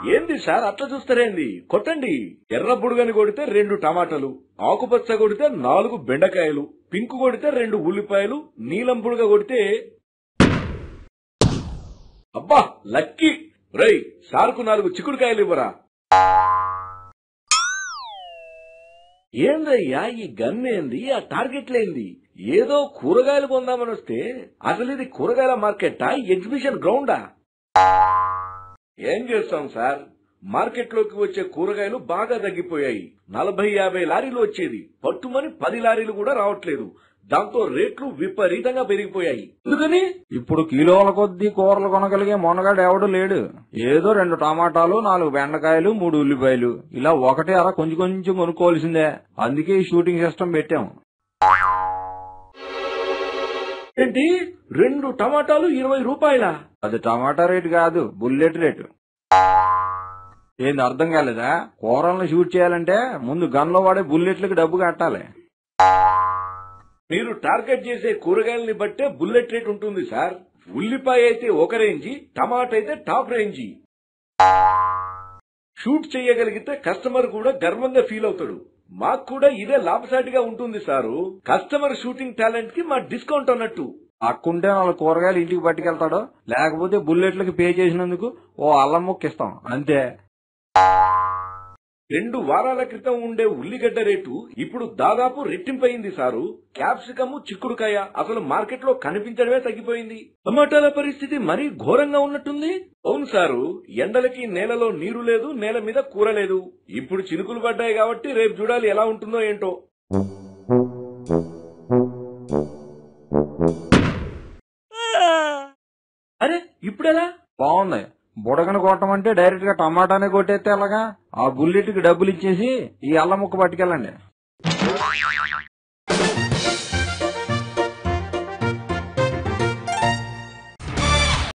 ఏంది సార్ అట్లా చూస్తారేంది కొట్టండి ఎర్ర బుడుగని కొడితే రెండు టమాటాలు ఆకుపచ్చ కొడితే నాలుగు బెండకాయలు పింక్ కొడితే రెండు ఉల్లిపాయలు నీలం బుడుగ కొడితే అబ్బా లక్కీ రై సార్కు నాలుగు చిక్కుడుకాయలు ఇవ్వరా ఏందయ్యా ఈ గన్నేంది ఆ టార్గెట్లేంది ఏదో కూరగాయలు కొందామని వస్తే అసలు ఇది కూరగాయల మార్కెట్టా ఎగ్జిబిషన్ గ్రౌండా ఏం చేస్తాం సార్ మార్కెట్లోకి వచ్చే కూరగాయలు బాగా తగ్గిపోయాయి నలభై యాభై లారీలు వచ్చేది పట్టుమని పది లారీలు కూడా రావట్లేదు దాంతో రేట్లు విపరీతంగా పెరిగిపోయాయి ఎందుకని ఇప్పుడు కిలోల కొద్దీ కూరలు కొనగలిగే మొనగాడు ఎవడు లేడు ఏదో రెండు టమాటాలు నాలుగు బెండకాయలు మూడు ఉల్లిపాయలు ఇలా ఒకటే అర కొంచెం కొంచెం కొనుక్కోవాల్సిందే అందుకే ఈ షూటింగ్ సిస్టమ్ పెట్టాం ఏంటి రెండు టమాటాలు ఇరవై రూపాయల అది టమాటా రేటు కాదు బుల్లెట్ రేటు ఏంది అర్థం కాలేదా కూరలను షూట్ చేయాలంటే ముందు గన్లో వాడే బుల్లెట్లకు డబ్బు కట్టాలి మీరు టార్గెట్ చేసే కూరగాయలని బట్టే బుల్లెట్ రేట్ ఉంటుంది సార్ ఉల్లిపాయ అయితే ఒక రేంజి టమాటా అయితే టాప్ రేంజి షూట్ చేయగలిగితే కస్టమర్ కూడా గర్వంగా ఫీల్ అవుతాడు మాకు కూడా ఇదే లాభసాటిగా ఉంటుంది సారు కస్టమర్ షూటింగ్ టాలెంట్ కి మా డిస్కౌంట్ అన్నట్టు అక్కుంటే నాలుగు కూరగాయలు ఇంటికి పట్టుకెళ్తాడు లేకపోతే బుల్లెట్లకి పే చేసినందుకు ఓ అల్లం ముక్క ఇస్తాం అంతే రెండు వారాల క్రితం ఉండే ఉల్లిగడ్డ రేటు ఇప్పుడు దాదాపు రెట్టింపయింది సారు క్యాప్సికము చిక్కుడుకాయ అసలు మార్కెట్ లో కనిపించడమే తగ్గిపోయింది టమాటాల పరిస్థితి మరీ ఘోరంగా ఉన్నట్టుంది అవును సారు ఎండలకి నేలలో నీరు లేదు నేల మీద కూర లేదు ఇప్పుడు చినుకులు పడ్డాయి కాబట్టి రేపు చూడాలి ఎలా ఉంటుందో ఏంటో అరే ఇప్పుడెలా బాగుంది బుడగను కొట్టమంటే డైరెక్ట్ గా టమాటానే కొట్టేస్తే ఎలాగా ఆ బుల్లెట్ కి డబ్బులు ఇచ్చేసి ఈ అల్లం ముక్క పట్టుకెళ్ళండి